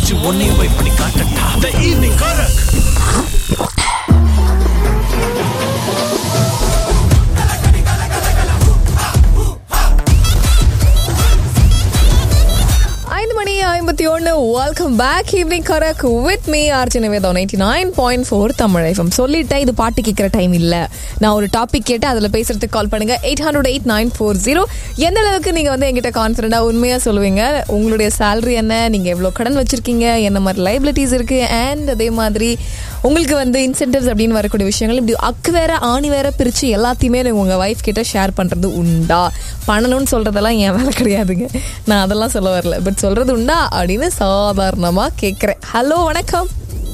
வச்சு உன்னையும் போய் பண்ணி காட்டட்டா த ஈவினிங் கரக் ஐந்து மணி ஐம்பத்தி ஒன்று welcome back evening karak with me RJ Nivedham ninety nine point four Tamil FM சொல்லிட்டேன் இது பாட்டு கேட்குற டைம் இல்லை நான் ஒரு டாபிக் கேட்டு அதில் பேசுறதுக்கு கால் பண்ணுங்க eight hundred eight nine four zero எந்த அளவுக்கு நீங்கள் வந்து எங்கிட்ட கான்ஃபிடண்டாக உண்மையாக சொல்லுவீங்க உங்களுடைய சேலரி என்ன நீங்கள் எவ்வளோ கடன் வச்சிருக்கீங்க என்ன மாதிரி லைபிலிட்டிஸ் இருக்குது அண்ட் அதே மாதிரி உங்களுக்கு வந்து இன்சென்டிவ்ஸ் அப்படின்னு வரக்கூடிய விஷயங்கள் இப்படி அக்கு வேற ஆணி வேற பிரித்து எல்லாத்தையுமே நீங்கள் உங்கள் ஒய்ஃப் கிட்ட ஷேர் பண்ணுறது உண்டா பண்ணணும்னு சொல்கிறதெல்லாம் என் வேலை கிடையாதுங்க நான் அதெல்லாம் சொல்ல வரல பட் சொல்கிறது உண்டா அப்படின்னு சாதாரணமாக கேட்குறேன் ஹலோ வணக்கம்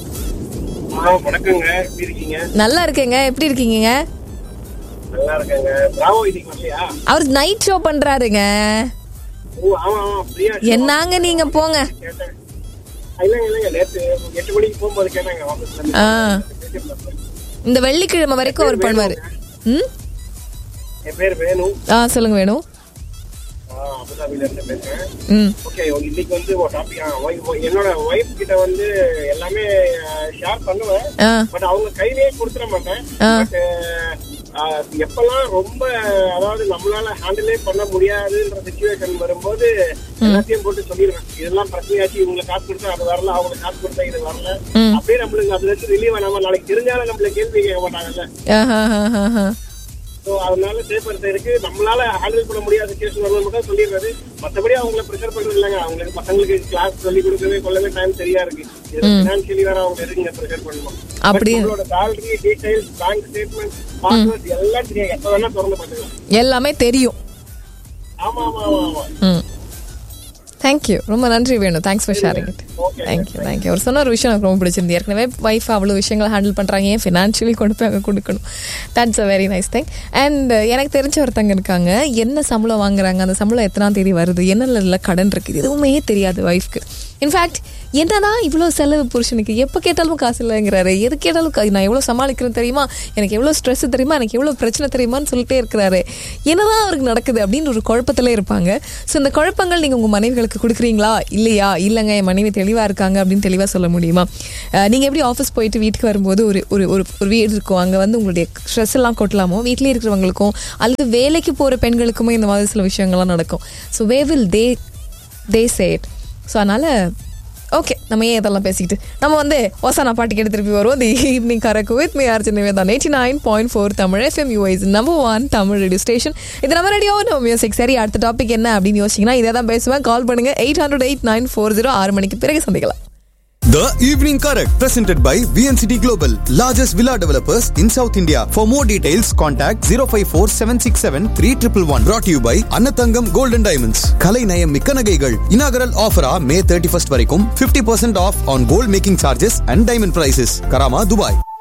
ஆ, வணக்கங்க எப்படி இருக்கீங்க நல்லா இருக்கேங்க எப்படி இருக்கீங்க நல்லா இருக்கேங்க பிராவோ இன்னைக்கு வரலையா அவர் நைட் ஷோ பண்ணுறாருங்க ஓ ஆமா ஆமா ஃப்ரீயா என்னங்க நீங்கள் போங்க கேட்டேன் இல்லைங்க இல்லைங்க நேத்து எட்டு மணிக்கு போகும்போது கேட்டாங்க ஆஃபீஸ்ல இருந்து. ஆ இந்த வெள்ளிக்கிழமை வரைக்கும் அவர் பண்ணுவார் ம் என் பேர் வேணு ஆ சொல்லுங்க வேணும் ஆ, அபுதாபில இருந்து பேசுறேன் ம் ஓகே இன்னைக்கு வந்து ஒரு டாபிக் என்னோட ஒய்ஃப் கிட்ட வந்து எல்லாமே ஷேர் பண்ணுவேன் ஆ பட் அவங்க கையிலேயே கொடுத்துட மாட்டேன் ஆ. பட் எப்பெல்லாம் ரொம்ப அதாவது நம்மளால ஹேண்டிலே பண்ண முடியாதுன்ற சுச்சுவேஷன் வரும்போது எல்லாத்தையும் போட்டு சொல்லிடுவேன் இதெல்லாம் பிரச்சனையாச்சு இவங்களுக்கு காசு கொடுத்தா அது வரல அவங்களுக்கு காசு கொடுத்தா இது வரல ம். அப்படியே நம்மளுக்கு அதுல இருந்து ரிலீவ் ஆனாம நாளைக்கு தெரிஞ்சாலும் நம்மள கேள்வி கேட்க மாட்டாங்கல்ல ஆஹா ஸோ அதனால சேஃபர் இருக்கு நம்மளால ஹேண்டில் பண்ண முடியாத சுச்சுவேஷன் வரும்போது மட்டும் சொல்லிடுறது மத்தபடி அவங்கள ப்ரெஷர் பண்றது இல்லைங்க அவங்களுக்கு பசங்களுக்கு கிளாஸ் சொல்லி கொடுக்கவே கொள்ளவே டைம் சரியா இருக்கு இது ஃபினான்ஷியலி வேற அவங்க எதுங்க ப்ரெஷர் பண்ணணும் அப்படி- But நம்மளோட salary details bank statement password எல்லாம் தெரியும் எப்ப வேணா திறந்து பார்த்துக்கலாம் எல்லாமே தெரியும் ஆமா ஆமா ஆமா ஆமா ம் தேங்க்யூ ரொம்ப நன்றி வேணும் thanks for sharing it Okay. Thank you thank you அவர் சொன்ன ஒரு விஷயம் எனக்கு ரொம்ப பிடிச்சிருந்து ஏற்கனவே ஒய்ஃப் அவ்வளோ விஷயங்கள் ஹேண்டில் பண்ணுறாங்க ஏன் ஃபினான்ஷியலி கொண்டு போய் அங்கே கொடுக்கணும் that's a very nice thing and எனக்கு தெரிஞ்ச ஒருத்தங்க இருக்காங்க என்ன சம்பளம் வாங்குறாங்க அந்த சம்பளம் எத்தனாம் தேதி வருது என்ன கடன் இருக்குது எதுவுமே தெரியாது ஒய்ஃப்க்கு இன்ஃபேக்ட் என்னதான் இவ்வளோ செலவு புருஷனுக்கு எப்போ கேட்டாலும் காசு இல்லைங்கிறாரு எது கேட்டாலும் கா- நான் எவ்வளோ சமாளிக்கிறேன் தெரியுமா எனக்கு எவ்வளோ ஸ்ட்ரெஸ் தெரியுமா எனக்கு எவ்வளோ பிரச்சனை தெரியுமான்னு சொல்லிட்டே இருக்கிறாரு என்னதான் அவருக்கு நடக்குது அப்படின்னு ஒரு குழப்பத்திலே இருப்பாங்க ஸோ இந்த குழப்பங்கள் நீங்கள் உங்கள் மனைவிகளுக்கு கொடுக்குறீங்களா இல்லையா இல்லைங்க என் மனைவி தெளிவாக இருக்காங்க அப்படின்னு தெளிவாக சொல்ல முடியுமா நீங்கள் எப்படி ஆஃபீஸ் போயிட்டு வீட்டுக்கு வரும்போது ஒரு ஒரு ஒரு ஒரு வீடு இருக்கும் அங்கே வந்து உங்களுடைய ஸ்ட்ரெஸ் எல்லாம் கொட்டலாமோ வீட்டிலே இருக்கிறவங்களுக்கும் அல்லது வேலைக்கு போகிற பெண்களுக்குமே இந்த மாதிரி சில விஷயங்கள்லாம் நடக்கும் so we will they they said so அதனால் ஓகே நம்ம ஏன் இதெல்லாம் பேசிக்கிட்டு நம்ம வந்து ஒசானா பாட்டு கேட்டு திருப்பி வருவோம் the evening karak with me Arjun Nivetha eighty nine point four Tamil FM யூஐஸ் number one Tamil radio station இது நம்ம ரேடியோ நம்ம மியூசிக் சரி அடுத்த டாபிக் என்ன அப்படின்னு யோசிச்சிங்கன்னா இதை தான் பேசுவேன் கால் பண்ணுங்க eight hundred eight nine four zero ஆறு மணிக்கு பிறகு சந்திக்கலாம் The Evening Correct, presented by VNCT Global, largest villa developers in South India. For more details, contact 054 767 3111. Brought to you by Annathangam Gold and Diamonds. Kalai Nayam Mikka Nagaigal. Inaugural offer May 31st வரைக்கும் 50% off on gold making charges and diamond prices. Karama, Dubai.